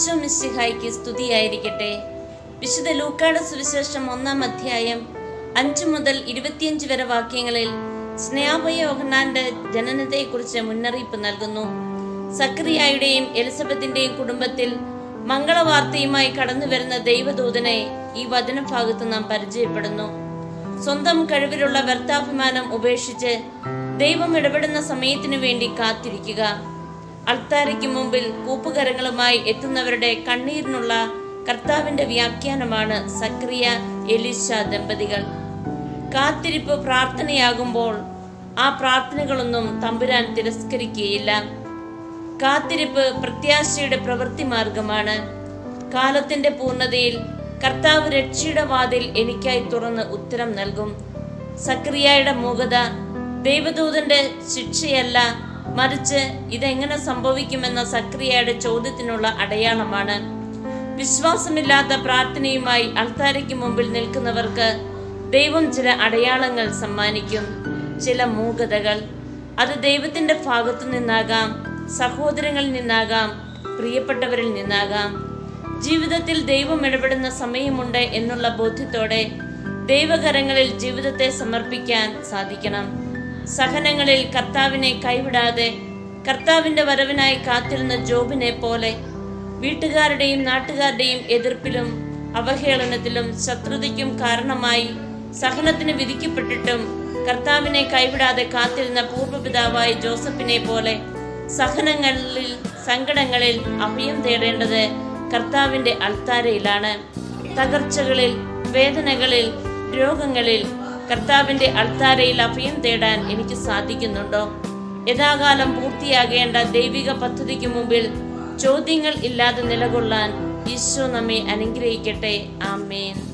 ഈശോ മിശിഹായ്ക്ക് സ്തുതിയായിരിക്കട്ടെ വിശുദ്ധ ലൂക്കാട് സുവിശേഷം ഒന്നാം അധ്യായം അഞ്ചു മുതൽ ഇരുപത്തിയഞ്ച് വരെ വാക്യങ്ങളിൽ സ്നേഹഭയ യോഹന്നാന്റെ ജനനത്തെക്കുറിച്ച് മുന്നറിയിപ്പ് നൽകുന്നു സക്രിയായുടെയും എലിസബത്തിന്റെയും കുടുംബത്തിൽ മംഗളവാർത്തയുമായി കടന്നു വരുന്ന ദൈവദൂതനെ ഈ വചനഭാഗത്ത് നാം പരിചയപ്പെടുന്നു സ്വന്തം കഴിവിലുള്ള വ്യർത്ഥാഭിമാനം ഉപേക്ഷിച്ച് ദൈവം ഇടപെടുന്ന സമയത്തിനു വേണ്ടി കാത്തിരിക്കുക അൾത്താരയ്ക്ക് മുമ്പിൽ കൂപ്പുകരങ്ങളുമായി എത്തുന്നവരുടെ കണ്ണീരിനുള്ള കർത്താവിന്റെ വ്യാഖ്യാനമാണ് സക്രിയ എലിശ ദമ്പതികൾ കാത്തിരിപ്പ് പ്രാർത്ഥനയാകുമ്പോൾ ആ പ്രാർത്ഥനകളൊന്നും തമ്പുരാൻ തിരസ്കരിക്കുകയില്ല കാത്തിരിപ്പ് പ്രത്യാശയുടെ പ്രവൃത്തി മാർഗമാണ് കാലത്തിന്റെ പൂർണ്ണതയിൽ കർത്താവ് രക്ഷയുടെ വാതിൽ എനിക്കായി തുറന്ന് ഉത്തരം നൽകും സക്രിയയുടെ മൂകത ദൈവദൂതന്റെ ശിക്ഷയല്ല മറിച്ച് ഇതെങ്ങനെ സംഭവിക്കുമെന്ന സക്രിയയുടെ ചോദ്യത്തിനുള്ള അടയാളമാണ് വിശ്വാസമില്ലാത്ത പ്രാർത്ഥനയുമായി അൾത്താരയ്ക്ക് മുമ്പിൽ നിൽക്കുന്നവർക്ക് ദൈവം ചില അടയാളങ്ങൾ സമ്മാനിക്കും ചില മൂകതകൾ അത് ദൈവത്തിന്റെ ഭാഗത്തു നിന്നാകാം സഹോദരങ്ങളിൽ നിന്നാകാം പ്രിയപ്പെട്ടവരിൽ നിന്നാകാം ജീവിതത്തിൽ ദൈവം ഇടപെടുന്ന സമയമുണ്ട് എന്നുള്ള ബോധ്യത്തോടെ ദൈവകരങ്ങളിൽ ജീവിതത്തെ സമർപ്പിക്കാൻ സാധിക്കണം സഹനങ്ങളിൽ കർത്താവിനെ കൈവിടാതെ കർത്താവിന്റെ വരവിനായി കാത്തിരുന്ന ജോബിനെ പോലെ വീട്ടുകാരുടെയും നാട്ടുകാരുടെയും എതിർപ്പിലും അവഹേളനത്തിലും ശത്രുതയ്ക്കും കാരണമായി സഹനത്തിന് വിധിക്കപ്പെട്ടിട്ടും കർത്താവിനെ കൈവിടാതെ കാത്തിരുന്ന പൂർവ്വപിതാവായ ജോസഫിനെ പോലെ സഹനങ്ങളിൽ സങ്കടങ്ങളിൽ അഭയം തേടേണ്ടത് കർത്താവിന്റെ അൾത്താരയിലാണ് തകർച്ചകളിൽ വേദനകളിൽ രോഗങ്ങളിൽ കർത്താവിന്റെ അൾത്താരയിൽ അഭയം തേടാൻ എനിക്ക് സാധിക്കുന്നുണ്ടോ യഥാകാലം പൂർത്തിയാകേണ്ട ദൈവിക പദ്ധതിക്ക് മുമ്പിൽ ചോദ്യങ്ങൾ ഇല്ലാതെ നിലകൊള്ളാൻ ഈശോ നമ്മെ അനുഗ്രഹിക്കട്ടെ ആമേൻ